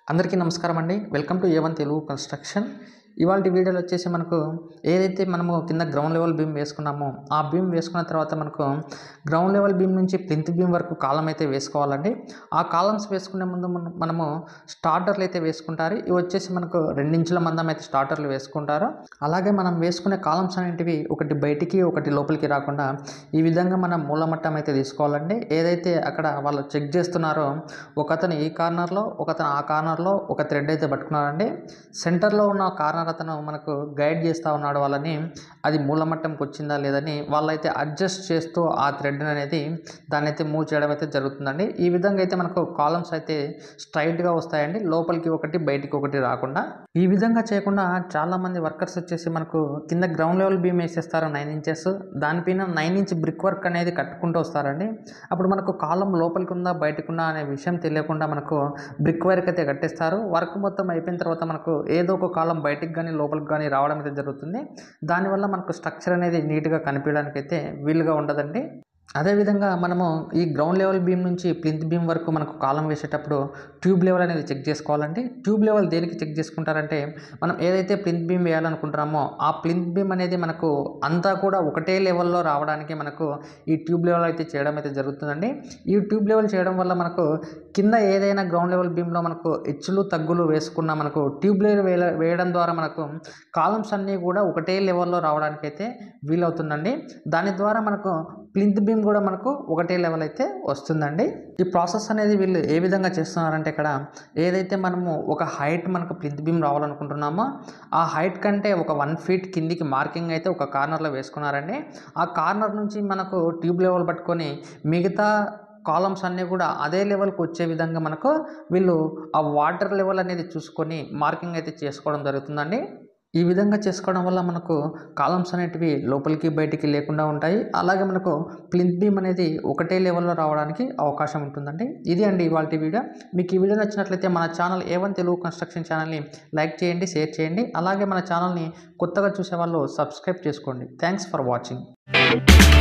అందరికీ నమస్కారం అండి welcome to A one Telugu construction ఇవాళ వీడియోలో వచ్చేసి మనకు ఏదైతే మనము కింద గ్రౌండ్ లెవెల్ బీమ్ వేసుకున్నామో ఆ బీమ్ వేసుకున్న తర్వాత మనకు గ్రౌండ్ లెవెల్ బీమ్ నుంచి ప్లింత్ బీమ్ వరకు కాలం అయితే వేసుకోవాలండి ఆ కాలమ్స్ వేసుకునే ముందు మన- మనము స్టార్టర్లు అయితే వేసుకుంటారు ఇవి వచ్చేసి మనకు రెండించుల మందం అయితే స్టార్టర్లు వేసుకుంటారు అలాగే మనం వేసుకునే కాలమ్స్ అనేటివి ఒకటి బయటికి ఒకటి లోపలికి రాకుండా ఈ విధంగా మనం మూలమట్టం అయితే తీసుకోవాలండి ఏదైతే అక్కడ వాళ్ళు చెక్ చేస్తున్నారో ఒకతను ఈ కార్నర్లో ఒకతను ఆ కార్నర్లో ఒక థ్రెడ్ అయితే పట్టుకున్నారండి సెంటర్లో ఉన్న కార్నర్ అతను మనకు గైడ్ చేస్తూ ఉన్నాడు వాళ్ళని అది మూలమట్టంకి వచ్చిందా లేదని వాళ్ళైతే అడ్జస్ట్ చేస్తూ ఆ థ్రెడ్ అనేది దాన్ని అయితే మూవ్ చేయడం అయితే జరుగుతుందండి ఈ విధంగా అయితే మనకు కాలమ్స్ అయితే స్ట్రైట్గా వస్తాయండి లోపలికి ఒకటి బయటికి ఒకటి రాకుండా ఈ విధంగా చేయకుండా చాలామంది వర్కర్స్ వచ్చేసి మనకు కింద గ్రౌండ్ లెవెల్ బీమ్ వేసేస్తారు నైన్ ఇంచెస్ దానిపైన నైన్ ఇంచ్ బ్రిక్ వర్క్ అనేది కట్టుకుంటూ వస్తారండి అప్పుడు మనకు కాలం లోపలికి ఉందా బయటకు ఉందా అనే విషయం తెలియకుండా మనకు బ్రిక్ వర్క్ అయితే కట్టేస్తారు వర్క్ మొత్తం అయిపోయిన తర్వాత మనకు ఏదో ఒక కాలం బయటికి కానీ లోపలికి కానీ రావడం అయితే జరుగుతుంది దానివల్ల మనకు స్ట్రక్చర్ అనేది నీట్గా కనిపించడానికి అయితే వీలుగా ఉండదండి అదేవిధంగా మనము ఈ గ్రౌండ్ లెవెల్ బీమ్ నుంచి ప్లింత్ బీమ్ వరకు మనకు కాలం వేసేటప్పుడు ట్యూబ్ లెవెల్ అనేది చెక్ చేసుకోవాలండి ట్యూబ్ లెవెల్ దేనికి చెక్ చేసుకుంటారంటే మనం ఏదైతే ప్లింత్ బీమ్ వేయాలనుకుంటున్నామో ఆ ప్లింత్ బీమ్ అనేది మనకు అంతా కూడా ఒకటే లెవెల్లో రావడానికి మనకు ఈ ట్యూబ్ లెవెల్ అయితే చేయడం అయితే జరుగుతుందండి ఈ ట్యూబ్ లెవెల్ చేయడం వల్ల మనకు కింద ఏదైనా గ్రౌండ్ లెవెల్ బీమ్లో మనకు హెచ్చులు తగ్గులు వేసుకున్న మనకు ట్యూబ్ లెవెల్ వేయ- వేయడం ద్వారా మనకు కాలమ్స్ అన్నీ కూడా ఒకటే లెవెల్లో రావడానికి అయితే వీలవుతుందండి దాని ద్వారా మనకు ప్లింత్ బీమ్ కూడా మనకు ఒకటే లెవెల్ అయితే వస్తుందండి ఈ ప్రాసెస్ అనేది వీళ్ళు ఏ విధంగా చేస్తున్నారంటే ఇక్కడ ఏదైతే మనము ఒక హైట్ మనకు ప్లింత్ బీమ్ రావాలనుకుంటున్నామో ఆ హైట్ కంటే ఒక వన్ ఫీట్ కిందికి మార్కింగ్ అయితే ఒక కార్నర్లో వేసుకున్నారండి ఆ కార్నర్ నుంచి మనకు ట్యూబ్ లెవెల్ పట్టుకొని మిగతా కాలమ్స్ అన్నీ కూడా అదే లెవెల్కి వచ్చే విధంగా మనకు వీళ్ళు ఆ వాటర్ లెవెల్ అనేది చూసుకొని మార్కింగ్ అయితే చేసుకోవడం జరుగుతుందండి ఈ విధంగా చేసుకోవడం వల్ల మనకు కాలమ్స్ అనేటివి లోపలికి బయటికి లేకుండా ఉంటాయి అలాగే మనకు ప్లింత్ బీమ్ అనేది ఒకటే లెవెల్లో రావడానికి అవకాశం ఉంటుందండి ఇది అండి ఇవాళ వీడియో మీకు ఈ వీడియో నచ్చినట్లయితే మన ఛానల్ ఏవన్ తెలుగు కన్స్ట్రక్షన్ ఛానల్ని లైక్ చేయండి షేర్ చేయండి అలాగే మన ఛానల్ని కొత్తగా చూసే వాళ్ళు సబ్స్క్రైబ్ చేసుకోండి థ్యాంక్స్ ఫర్ వాచింగ్